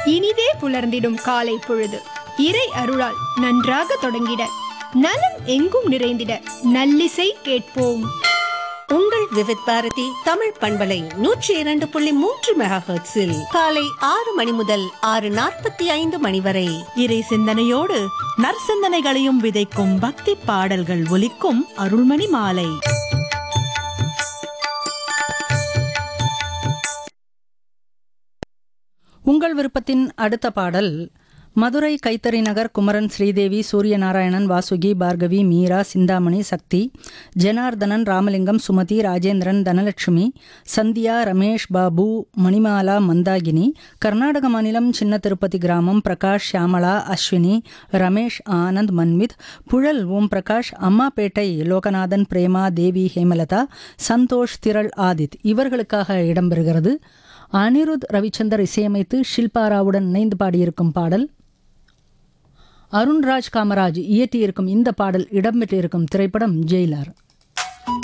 இனிதே புலர்ந்திடும் காலை பொழுது இறை அருளால் நன்றாக தொடங்கிட நலம் எங்கும் நிறைந்திட நல்லிசை கேட்போம் உங்கள் விவித் பாரதி தமிழ் பண்பலை நூற்றி இரண்டு புள்ளி மூன்று மெகா ஹெர்ட்ஸில் காலை ஆறு மணி முதல் ஆறு நாற்பத்தி ஐந்து மணி வரை இறை சிந்தனையோடு நற்சிந்தனைகளையும் விதைக்கும் பக்தி பாடல்கள் ஒலிக்கும் அருள்மணி மாலை உங்கள் விருப்பத்தின் அடுத்த பாடல் மதுரை கைத்தறி நகர் குமரன் ஸ்ரீதேவி சூரியநாராயணன் வாசுகி பார்கவி மீரா சிந்தாமணி சக்தி ஜனார்தனன் ராமலிங்கம் சுமதி ராஜேந்திரன் தனலட்சுமி சந்தியா ரமேஷ் பாபு மணிமாலா மந்தாகினி கர்நாடக மாநிலம் சின்ன திருப்பதி கிராமம் பிரகாஷ் ஷியாமளா அஸ்வினி ரமேஷ் ஆனந்த் மன்வித் புழல் ஓம் பிரகாஷ் அம்மாப்பேட்டை லோகநாதன் பிரேமா தேவி ஹேமலதா சந்தோஷ் திரள் ஆதித் இவர்களுக்காக இடம்பெறுகிறது அனிருத் ரவிச்சந்தர் இசையமைத்து ஷில்பா ராவுடன் இணைந்து பாடியிருக்கும் பாடல் அருண்ராஜ் காமராஜ் இயற்றியிருக்கும் இந்த பாடல் இடம்பெற்றிருக்கும் திரைப்படம் ஜெயிலர்